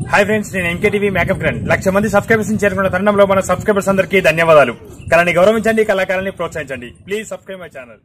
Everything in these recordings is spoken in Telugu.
హాయ్ ఫ్రెండ్స్ నేను ఎంకేటీవీ మేకప్ గ్రాండ్ లక్ష మంది సబ్స్క్రైబర్స్ చేరుకున్న తరుణంలో మన సబ్స్క్రైబర్స్ అందరికీ ధన్యవాదాలు కళని గౌరవించండి కళాకారాన్ని ప్రోత్సహించండి ప్లీజ్ సబ్స్క్రైబ్ మై ఛానల్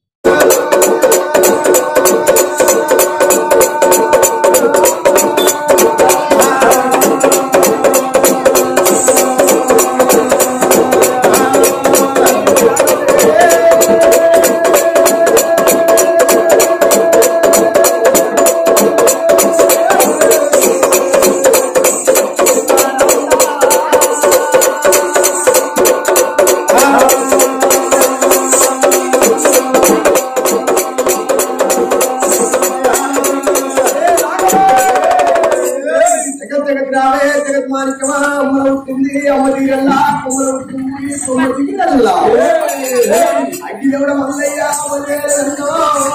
జగత్ జగద్రావే జగత్ మాణిక్యమా అమ్మ ఉంటుంది అమ్మ తీరల్లా కొమ్మ ఉంటుంది కొమ్మ తీరల్లా అగ్గిదవడ మల్లయ్య అమ్మలేరన్నో.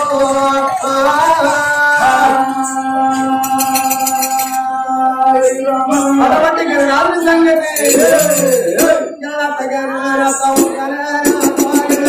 అటువంటి గణనాథుని సంగతి గణనాథ గణనాథ గణనాథ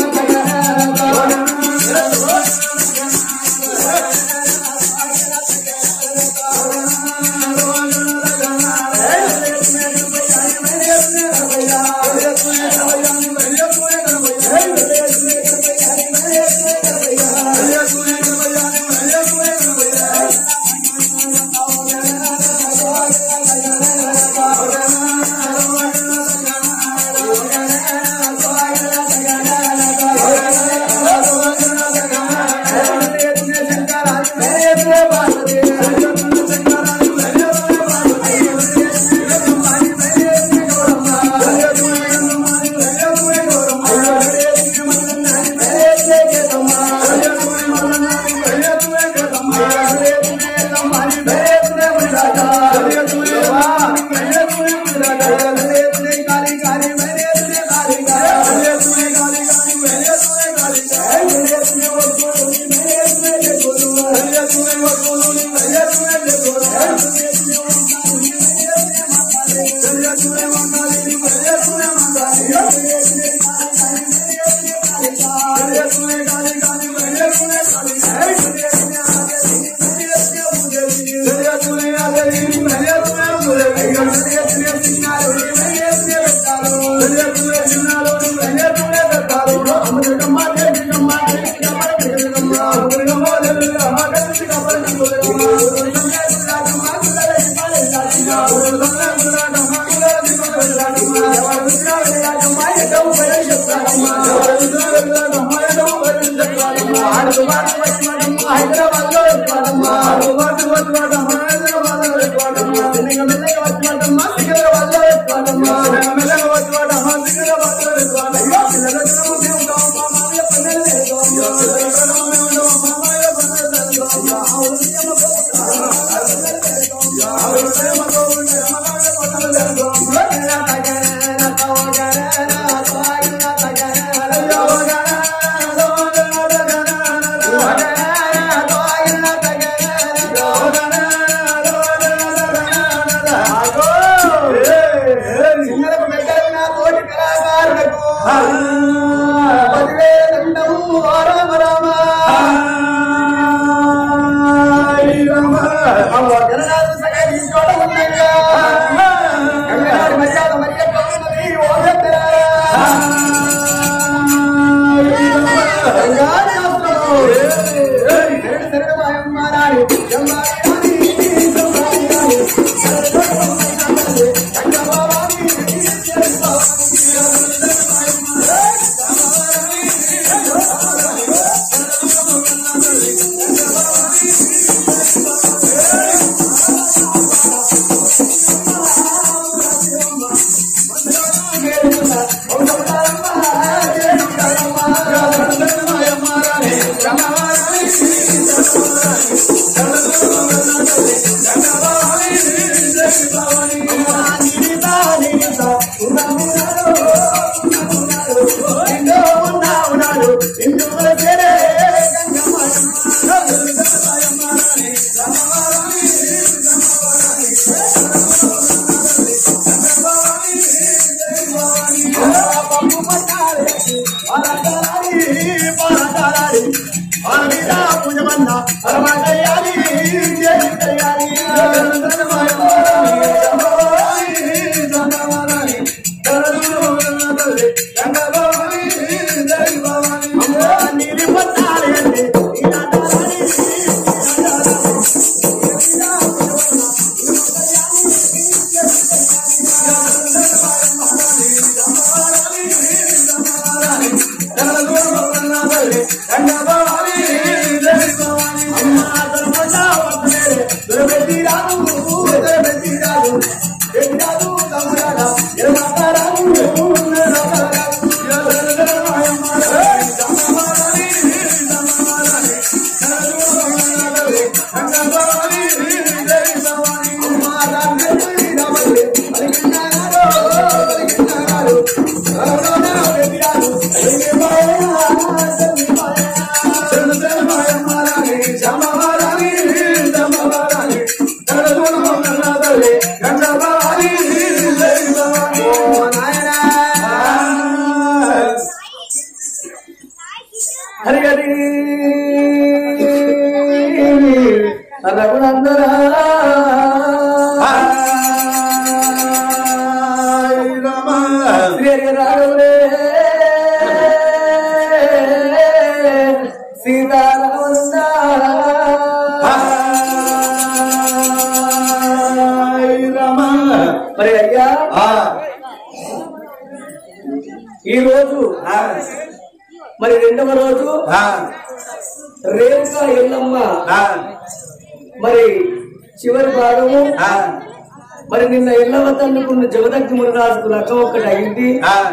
చిన్నలకు మెట్టైన తోటి కళాకారులకు పదివేలండము రామ రామ అవ్వ గణనాథ సగ ఈ చోట ఉండగా గంగనాథ మర్యాద మర్యాద ఉన్నది ఓ గంగనాథ. గంగాధర శాస్త్రము. శరణ శరణ మాయమ్మ రాణి. జమ్మాయి రాణి, జమ్మాయి రాణి. పూజమన్నా పరమ కళ్యాణి మరి అయ్యా ఈ రోజు మరి రెండవ రోజు రేణుకా ఎల్లమ్మ మరి చివరి భాగము మరి నిన్న ఎల్లమ్మ తల్లికున్న జగదగ్ని మునిరాజుకు లగ్గం ఒక్కటి అయింది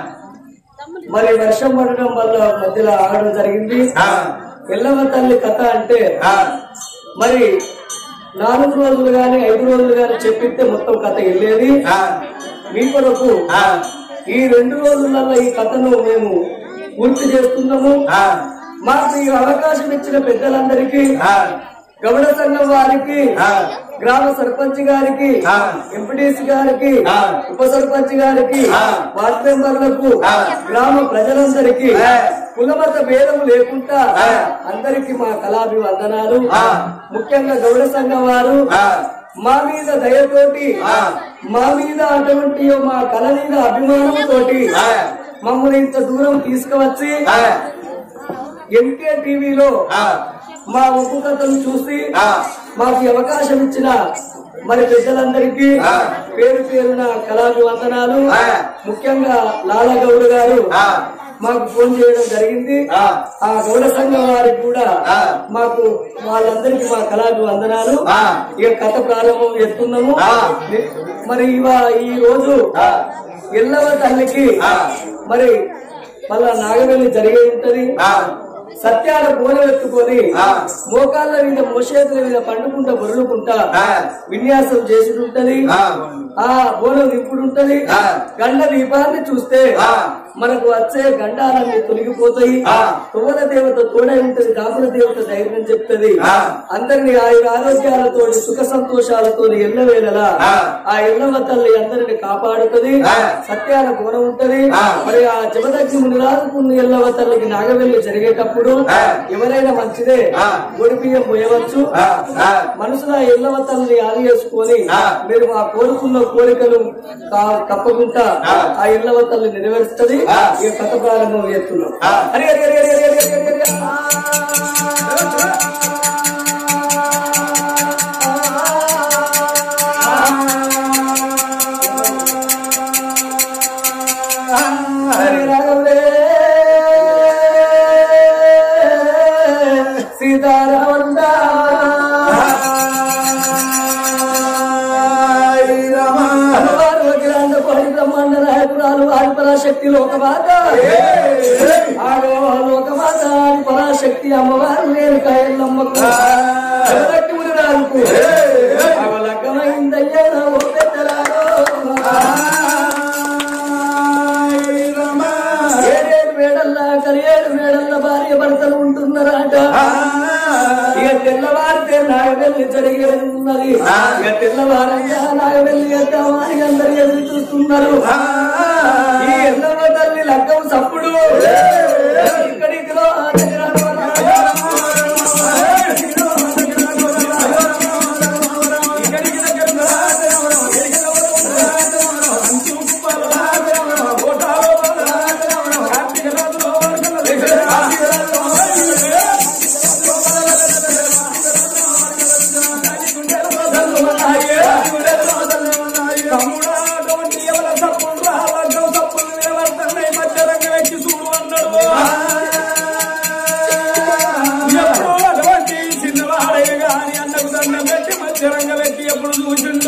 మరి వర్షం పడడం వల్ల మధ్యలో ఆగడం జరిగింది ఎల్లమ్మ తల్లి కథ అంటే మరి నాలుగు రోజులు గాని ఐదు రోజులు గాని చెప్పిస్తే మొత్తం కథ వెళ్ళేది మీ కొరకు ఈ రెండు రోజులలో ఈ కథను మేము పూర్తి చేస్తున్నాము మాకు ఈ అవకాశం ఇచ్చిన పెద్దలందరికీ గమన సంఘం వారికి గ్రామ సర్పంచ్ గారికి ఎంపీటీసీ గారికి ఉప సర్పంచ్ గారికి వార్డు మెంబర్లకు గ్రామ ప్రజలందరికీ కులమత భేదం లేకుండా అందరికీ మా కళాభివందనాలు ముఖ్యంగా గౌడ సంఘం వారు మా మీద దయతోటి మా మీద అటువంటి మా కళ మీద అభిమానంతోటి మమ్మల్ని ఇంత దూరం తీసుకువచ్చి ఎంకే టీవీలో మా ఉప్పు కథను చూసి మాకు ఈ అవకాశం ఇచ్చిన మరి పెద్దలందరికీ పేరు పేరున కళాభివందనాలు ముఖ్యంగా లాలా గౌడ్ గారు మాకు ఫోన్ చేయడం జరిగింది ఆ గౌడ సంఘం వారికి కూడా మాకు వాళ్ళందరికీ మా కళాభివందనాలు ఇక కథ ప్రారంభం చేస్తున్నాము మరి ఇవా ఈ రోజు ఎల్లవ తల్లికి మరి మళ్ళా నాగవెల్లి జరిగే ఉంటది సత్యాల పూల ఎత్తుకొని మోకాళ్ళ మీద మోసేతుల మీద పండుకుంటా బొరులుకుంటా విన్యాసం చేసి ఉంటది ఆ బోనం నింపుడుంటది గండ దీపాన్ని చూస్తే మనకు వచ్చే గండాలన్నీ తొలగిపోతాయి తువ్వల దేవత తోడై ఉంటది కాపుల దేవత ధైర్యం చెప్తది అందరిని ఆయుర ఆరోగ్యాలతో సుఖ సంతోషాలతో ఎల్లవేళలా ఆ ఎల్లవ తల్లి అందరిని కాపాడుతుంది సత్యాల గుణం ఉంటది మరి ఆ జమదగ్ని మునిరాజుకున్న ఎల్లవ తల్లికి నాగవెల్లి జరిగేటప్పుడు ఎవరైనా మంచిదే గొడి బియ్యం పోయవచ్చు మనసులో ఎల్లవ తల్లిని ఆది చేసుకొని మీరు ఆ కోరుకున్న కోరికలు కా- తప్పకుండా ఆ ఎల్లవ తల్లి నెరవేరుస్తుంది ఈ కథ ప్రారంభం చేస్తున్నాం హరి హరి హరి హరి హరి హరి హరి హరి హరి రాఘవే సీతారామందా అమ్మవారు అఖిలాండ కోటి బ్రహ్మాండ నాయకురాలు ఆది పరాశక్తి లోకమాత ఆగో లోకమాత ఆది పరాశక్తి అమ్మవారు నేను కాయల్లమ్మకు జగదట్టి మునిరాజుకు అవలగ్గమైందయ్యా నా ఓ పెద్దలారో ఏడేడు వేడల్లా కలియేడు వేడల్లా భార్య భర్తలు ఉంటున్నారట ఇక తెల్లవారితే నాగవెల్లి జరిగేది ఉన్నది ఇక తెల్లవారంగా నాగవెల్లి వారి అందరు ఎదురు చూస్తున్నారు ఈ ఎల్లవ తల్లి లగ్గం సప్పుడు ఇక్కడికి రా, దగ్గర రా. ఇక్కడికి దగ్గర రా. ఎప్పుడు చూసిండో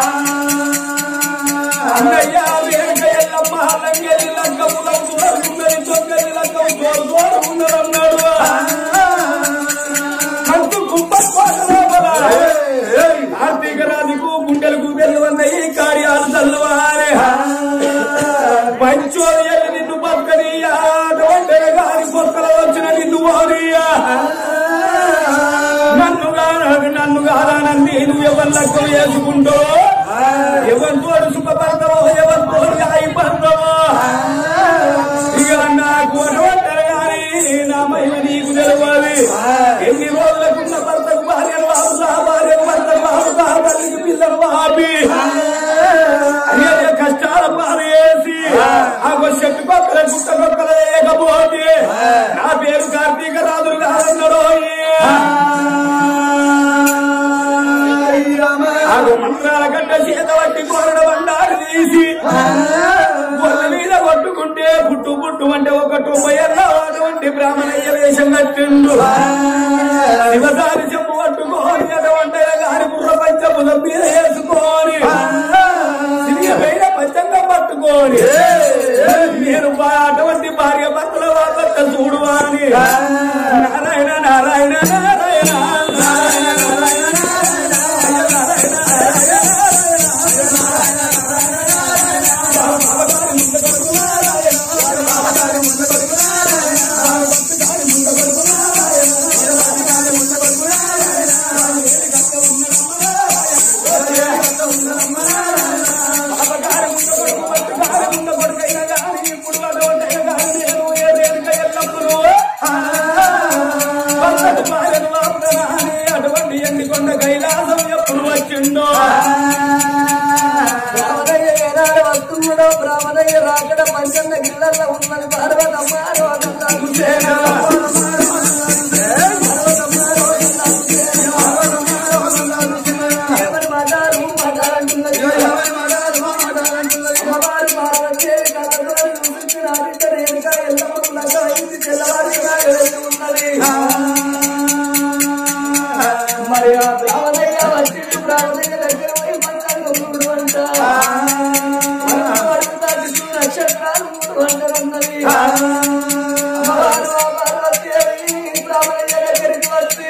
అన్నయ్య వేరక ఎల్లమ్మ లంగెల్లి లంకము లంకున్నది తొంగలి లంకము తోడు తోడు ఉన్నదన్నాడు అంతు కుంభకోటలోపల కార్తీక రాజుకు గుండెలకు వెళ్ళవన్నయి కార్యాలు చల్లవారే పంచోలు ఎల్లి నిన్ను బతకనియా ఒంటరి గారి పొక్కల వచ్చిన నిన్ను ఓనియా నన్ను కాదు నన్ను కాదానంది నువ్వు ఎవరి లెక్కలు వేసుకుంటూ ఎవరి తోడు సుఖపడతావో ఎవరి తోడు అయిపోతావో ఇక నాకు ఒంటరి గాని నా మహిమ నీకు తెలవాలి ఎన్ని రోజులకున్న భర్తకు భార్యను వాడుతా భార్యను భర్తను వాడుతా తల్లికి పిల్లలు వాపి అయ్యే కష్టాల పాలు వేసి ఆ చెట్టు కొక్కల గుట్ట కొక్కల వేయకపోతే నా పేరు కార్తీక రాజులు కాదన్నాడు ఆగు మంత్రాల గడ్డ చేత వట్టి కోరడ బండారిది నారాయణ నారాయణ నారాయణ నారాయణ అటువంటి ఎండికొండ కైలాసం ఎప్పుడు వచ్చిండో బ్రాహ్మణయ్య ఏనాడు వస్తున్నాడో బ్రాహ్మణయ్య రాకడ పంచన్న గిళ్ళల్లో ఉన్నది పార్వతమ్మ రోదల్లాకు సేన. ఎవరి మగారు మగారంటున్నది. అమ్మవారు పార్వతీదేవి కలగోలు చూపించిన ఆదిత్య రేణుక ఎల్లమ్మ లగ్గ అయింది తెల్లవారిగా వెళ్ళి ఉన్నది. మరి ఆ బ్రాహ్మణయ్య వచ్చి బ్రాహ్మణయ్య దగ్గర పోయి పంచాంగం మూడు అంట అడుగుతా చుట్టూ నక్షత్రాలు మూడు అంటలున్నది అమ్మవారు ఆ పార్వతీదేవి బ్రాహ్మణయ్య దగ్గరికి వచ్చి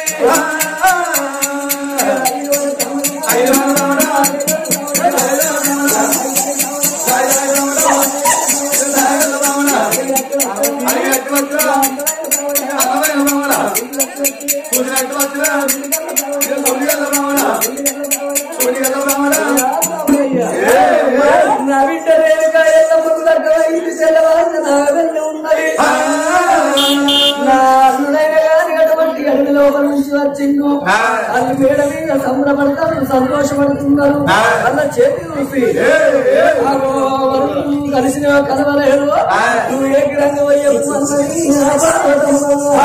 నా బిడ్డ రేణుక ఎల్లమ్మ దగ్గర ఇది తెల్లవారు నా వెళ్ళి ఉన్నది నా అల్లుడైన గాని అటువంటి అడవి లోపల నుంచి వచ్చిండు అది మేడ మీద సంబరపడతారు సంతోషపడుతున్నారు అన్న చేతి చూసి ఆగో, వరుణుడు కలిసిన కలవలేరు నువ్వు ఏ గ్రంథ వయ్యము అన్నది నా పార్వతమ్మ.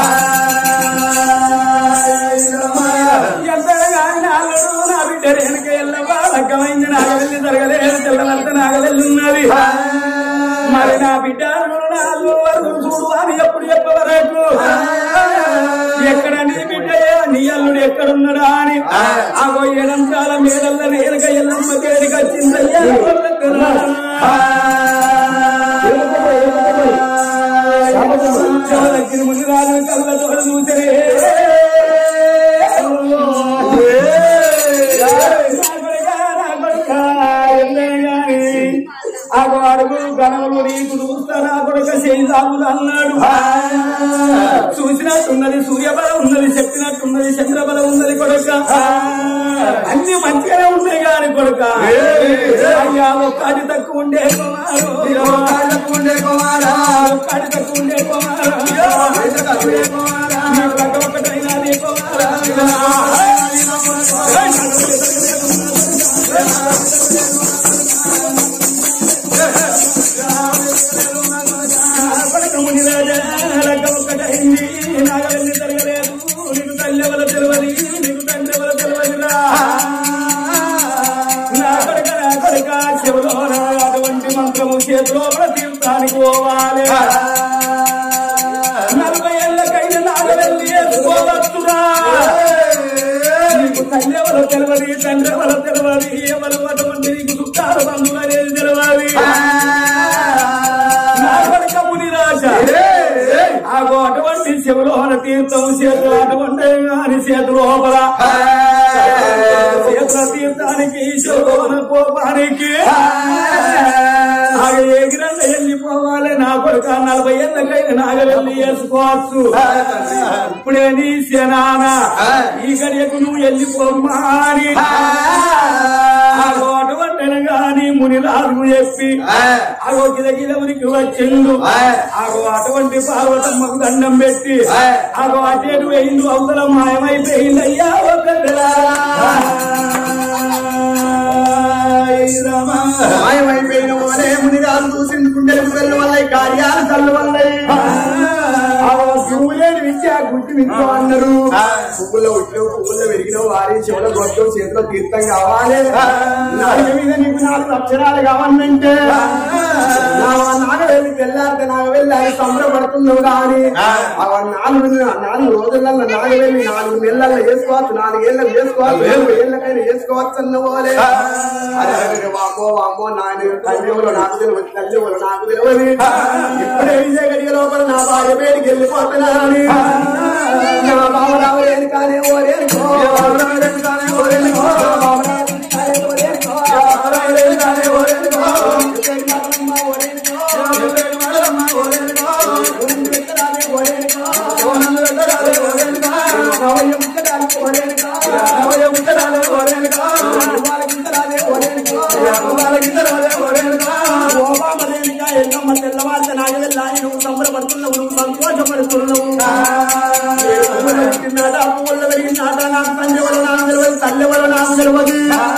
ఎంతగా నాగడు నా బిడ్డ రేణుక ఎల్లవా లగ్గమైంది నాగవెల్లి జరగలేదు తెల్లవంత నాగవెల్లి ఉన్నది మరి నా బిడ్డ నాలుగు వరకు చూడు అని ఎప్పుడు చెప్పవరకు ఎక్కడ నీ బిడ్డ నీ అల్లుడు ఎక్కడున్నాడా అని ఆగో ఏడంతాల మేడల్ల రేణుక ఎల్లమ్మ కేడికి వచ్చిందయ్యా దగ్గర ముందు రాజు కళ్ళతో చూసరే అడుగు గణములు నీకు చూస్తారా కొడుక చేయిదాములు అన్నాడు చూసినట్టున్నది సూర్యబలం ఉన్నది చెప్పినట్టున్నది చంద్రబలం ఉన్నది కొడుక అన్ని మంచిగానే ఉన్నాయి కాని కొడుక అయ్యా ఒక్కటి తక్కువ ఉండే కుమారు ఉండే కుమారా ఒక్కటి తక్కువ ఉండే కుమారు నీ పక్క ఒక్కటైనా నీ కుమారా పడకముని రాజా లగ్గ ఒక్కటైంది నాగవెల్లి జరగలేదు నీకు తల్లి ఎవరు తెలియదు నీకు తండ్రి ఎవరు తెలియదురా నా కొడుక నా కొడుక చెవులో అటువంటి మంత్రము చేతిలో తీర్థానికి పోవాలి నలభై ఏళ్ళకైన నాగవెల్లి వేసుకోవచ్చురా నీకు తల్లి ఎవరు తెలియదు తండ్రి ఎవరు తెలియదు ఎవరు అటువంటి నీకు చుట్టాలు బంధువులు అనేది తెలియదు నా కొడుక ముని రాజ ఆగో అటువంటి శివలోహన తీర్థం చేతులు అటువంటి అని చేతు లోపల చేతుల తీర్థానికి శివలోహన కోపానికి ఆగ ఎగిరంగా వెళ్ళిపోవాలి నా కొడుక నలభై ఏళ్ళకైనా నాగవెళ్ళి వేసుకోవచ్చు ఇప్పుడే నీ శనాన ఈ గడియకు నువ్వు వెళ్ళిపోమ్మా అని ఆగో అటువంటి గాని మునిరాజు చెప్పి ఆగో గిలగిల ఉనికి వచ్చిండు ఆగో అటువంటి పార్వతమ్మకు దండం పెట్టి ఆగో అటేటు వేయిండు అవతల మాయమైపోయింది అయ్యా మాయమైపోయిన వాడే మునిరాలు చూసింది గుండెలు వెళ్ళి వల్ల కార్యాలు చల్లు వల్ల పువ్వులేని విద్య గుడ్డి విద్య అన్నారు పువ్వుల్లో ఉట్లు పువ్వుల్లో పెరిగిన వారి చెవుల గొట్టం చేతిలో తీర్థం కావాలి నాలుగు మీద నీకు నాలుగు అక్షరాలు కావాలంటే నాగ వెళ్ళి తెల్లారితే నాగ వెళ్ళి అది సంబరపడుతున్నావు కానీ ఆ నాలుగు నాలుగు రోజులలో నాగ వెళ్ళి నాలుగు నెలల్లో వేసుకోవచ్చు నాలుగేళ్ళకి వేసుకోవచ్చు ఏడు ఏళ్ళకైనా వేసుకోవచ్చు అన్న పోలే అరే అరే వామ్మ వామ్మో వామ్మో నాయన తండ్రి ఎవరో నాకు తెలియదు తల్లి ఎవరో నాకు తెలియదు ఇప్పుడే విజయ గడియ లోపల నా భార్య పేరుకి వెళ్ళిపోతున్నానని నా బావ రావలేను కానీ ఓరేనుకో రావలేను కానీ ఓరేనుకో రావలేను కానీ ఓరేనుకో రావలేను కానీ ఓరేనుకో ఓరేనుకో ఓరేనుకో ఓరేనుకో సంబరపడుతున్నావు నువ్వు సంతోషపడుతున్నావు తల్లి వల్ల నాకు తెలియదు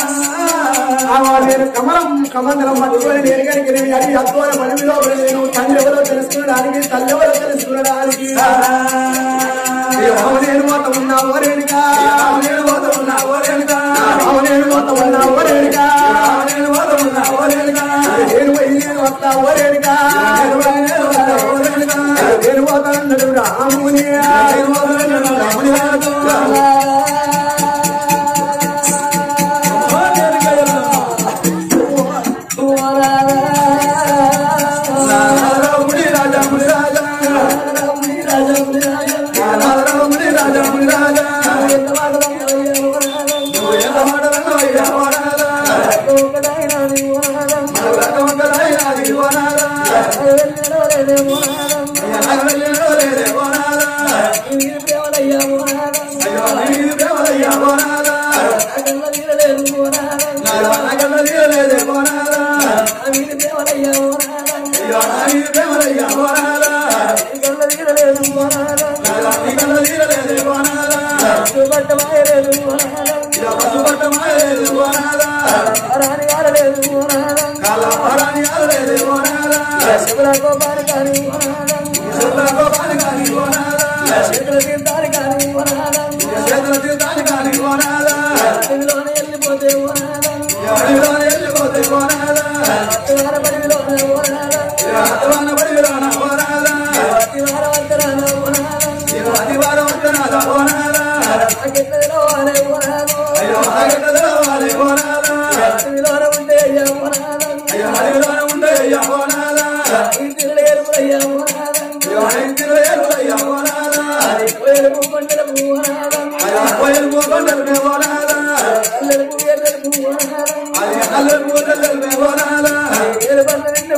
నేను కమలం కమందరం పట్టుకొని నేను కనుక నేను అది అద్వాల పనిలో నేను తండ్రి ఎవరో తెలుసుకునడానికి తల్లి ఎవరో తెలుసుకునడానికి నేను పోత ఉన్నా ఓరేనుగా నేను పోత ఉన్నా ఓరేనుగా నేను పోత ఉన్నా ఓరేనుగా నేను పోత ఉన్నా ఓరేనుగా నేను పోయి నేను వస్తా ఓరేనుగా నేను పోతా అన్నాడు రాముని నేను పోతా అన్నాడు రాముని ముడి రాజా ముడి రాజా ముడి రాజా ముడి రాజా ముడి రాజా ముడి రాజా నువ్వు ఎంత మాటలన్నా అయ్యా వాడాలా రకమంగళాయినా ఇది వాడాలా అయ్యా లేదే వాడాలా అయ్యో నీది ప్రేమలయ్యా వాడాలా నాగల్ల నీరలేదే వాడాలా అయ్యో నీది ప్రేమలయ్యా వాడాలా నాగల్ల నీరలేదే వాడాలా ఇలా పసుపట్ట మాయలేదు వాడాలా కాల పరాని ఆడలేదు వాడాలా శివలా గోపాలి కాని వాడాలా చేతుల తీర్థాలు కాని వాడాలా ఎవరిలోనే వెళ్ళిపోతే వాడాలా అత్తవాన పడివిలోన వాడాలా అతివారం వంతనాల వాడాలా అయ్యో ఆగటలో వాలే వాడాలా అయ్యో అడవిలోన ఉండే అయ్యా వాడాలా అయ్యో ఇంటిలో ఏరులయ్యా వాడాలా అయ్యో కోయలు పోగొండలు వాడాలా అది అల్లరి పూటలు వాడాలా ఏ ఏడు పనుల నిన్ను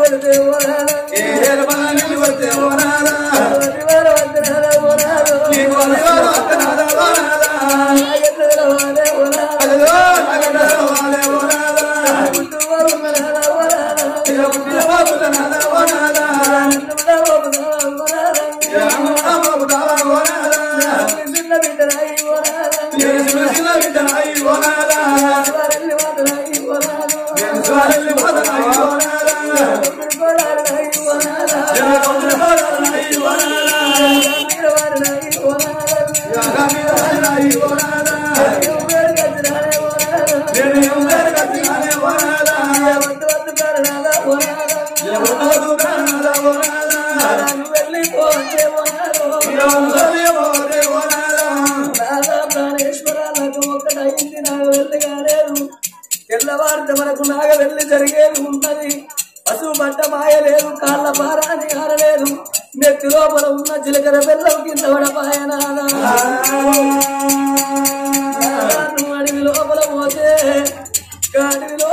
వస్తే వాడాలా నీకు అధివారం వంతనాల వాడాలా అదిగో అగటలో వాలే వాడాలా ఇక పుట్టిన బాబుతనాల వాడాలా రామబాబు దావా వాడాలా చిన్న బిడ్డరాయి నేను చిన్న చిన్న బిడ్డనాయి వాడాలా నేను స్వారెల్లి పోతనాయి వాడాలా నేను కొంచెం పోతనాయి వాడాలా యాగా మీద వాడినాయి వాడాలా నేను ఎవరు కట్టినానే వాడాలా ఎవరు కారణాల వాడాలా వెళ్ళిపోతే ఎవరు ఎవరే వాడాలా రాధా ప్రాణేశ్వరాలకు ఒకటైంది నాకు వెళ్ళి కాలేదు తెల్లవారితే మనకు నాగ వెళ్ళి జరిగేది ఉన్నది పశువు బట్ట మాయలేదు కాళ్ళ భారాన్ని ఆరలేదు నెత్తి లోపల ఉన్న చిలకర బెల్లం కింద పడపాయనాదా అడవి లోపల పోతే అడవి